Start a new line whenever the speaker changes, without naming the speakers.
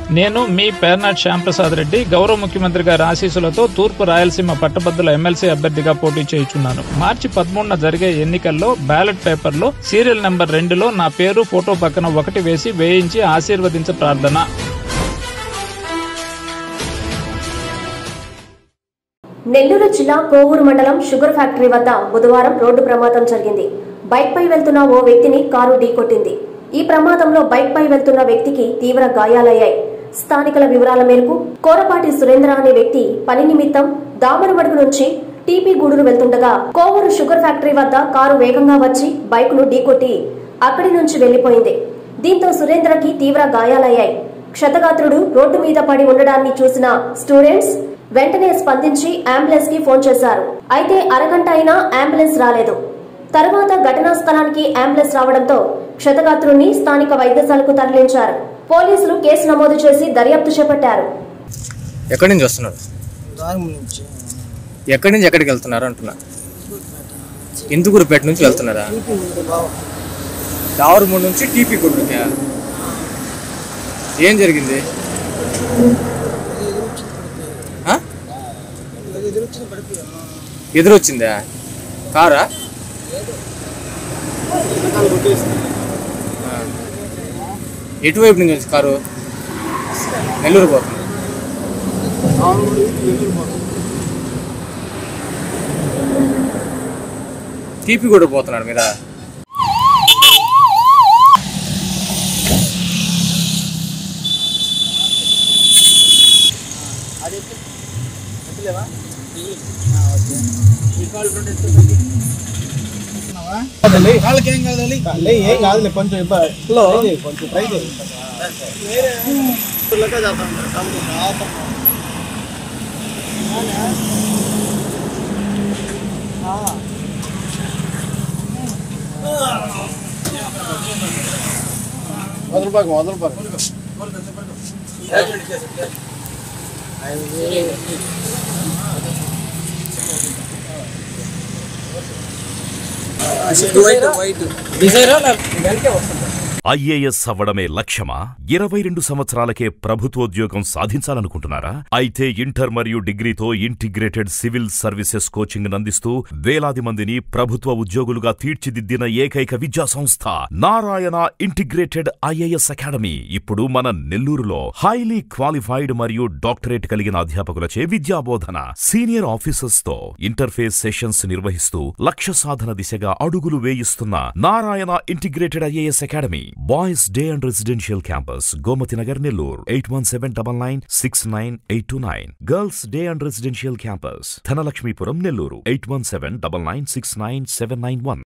నేను మీ పేర్నాట్ శ్యాంప్రసాద్ రెడ్డి గౌరవ ముఖ్యమంత్రి గారి ఆశీస్సులతో తూర్పు రాయలసీమ పట్టభద్రుల ఎమ్మెల్సీ అభ్యర్థిగా పోటీ చేయుచున్నాను మార్చి పదమూడున జరిగే ఎన్నికల్లో బ్యాలెట్ పేపర్లో సీరియల్ నెంబర్ రెండులో నా పేరు ఫోటో పక్కన ఒకటి వేసి వేయించి ఆశీర్వదించ ప్రార్థన
నెల్లూరు జిల్లా కోవూరు మండలం షుగర్ ఫ్యాక్టరీ వద్ద బుధవారం రోడ్డు ప్రమాదం జరిగింది బైక్ పై వెళ్తున్న ఓ వ్యక్తిని కారు ఢీకొట్టింది ఈ ప్రమాదంలో బైక్ పై వెళ్తున్న వ్యక్తికి తీవ్ర గాయాలయ్యాయి స్థానికుల వివరాల మేరకు కోరపాటి సురేంద్ర అనే వ్యక్తి పని నిమిత్తం దామరమడుగు నుంచి టీపీ గూడూరు వెళ్తుండగా కోవూరు షుగర్ ఫ్యాక్టరీ వద్ద కారు వేగంగా వచ్చి బైక్ ను ఢీకొట్టి అక్కడి నుంచి వెళ్లిపోయింది దీంతో సురేంద్రకి తీవ్ర గాయాలయ్యాయి క్షతగాత్రుడు రోడ్డు మీద పడి ఉండడాన్ని చూసిన స్టూడెంట్స్ వెంటనే స్పందించి అంబులెన్స్ కి ఫోన్ చేశారు అయితే అరగంట అయినా అంబులెన్స్ రాలేదు తర్వాత ఘటనా స్థలానికి అంబులెన్స్ రావడంతో క్షతగాత్రుణ్ణి స్థానిక వైద్యశాలకు తరలించారు పోలీసులు కేసు నమోదు చేసి దర్యాప్తు చేపట్టారు
ఎక్కడి నుంచి వస్తున్నారు
రాగం నుంచి
ఎక్కడి నుంచి ఎక్కడికి వెళ్తున్నారు అంటున్నా ఇందుకూరుపేట నుంచి వెళ్తున్నారా
టీపీ ఉంది బావ
దావరమూడి నుంచి టీపీ గుడ్డుకా ఏం జరిగింది ఆ?
అది ఎదురొచ్చింది పడిపోయాను
ఎదురొచ్చిందా కారా
వెనకాల కొట్టేసింది
ఆ. ఎటువైపు నుంచి వచ్చి కారు నెల్లూరు పోతుంది
ఆవులు ఎదురు పోతుంది
టీపీ కూడా పోతున్నాడు మీద
అది ఎత్తులేవా ఓకే ఈ కాళ్ళు రెండు ఎత్తు కాళ్ళకి ఏం కాదు ఏం కాదులే కొంచెం హలో కొంచెం ట్రై చేయి లెక్క చేస్తాం వదలపాకు వదలపాకు
ఐఏఎస్ అవ్వడమే లక్ష్యమా ఇరవై రెండు సంవత్సరాలకే ప్రభుత్వోద్యోగం సాధించాలనుకుంటున్నారా అయితే ఇంటర్ మరియు డిగ్రీతో ఇంటిగ్రేటెడ్ సివిల్ సర్వీసెస్ కోచింగ్ అందిస్తూ వేలాది మందిని ప్రభుత్వ ఉద్యోగులుగా తీర్చిదిద్దిన ఏకైక విద్యా సంస్థ నారాయణ ఇంటిగ్రేటెడ్ ఐఏఎస్ అకాడమీ ఇప్పుడు మన నెల్లూరులో హైలీ క్వాలిఫైడ్ మరియు డాక్టరేట్ కలిగిన అధ్యాపకులచే విద్యాబోధన సీనియర్ ఆఫీసర్స్ తో ఇంటర్ఫేస్ సెషన్స్ నిర్వహిస్తూ లక్ష్య సాధన దిశగా అడుగులు వేయిస్తున్న Narayana integrated IAS academy boys day and residential campus Gomathi Nagar Nellore eight one seven double nine six nine eight two nine girls day and residential campus Dhanalakshmipuram Nellore eight one seven double nine six nine seven nine one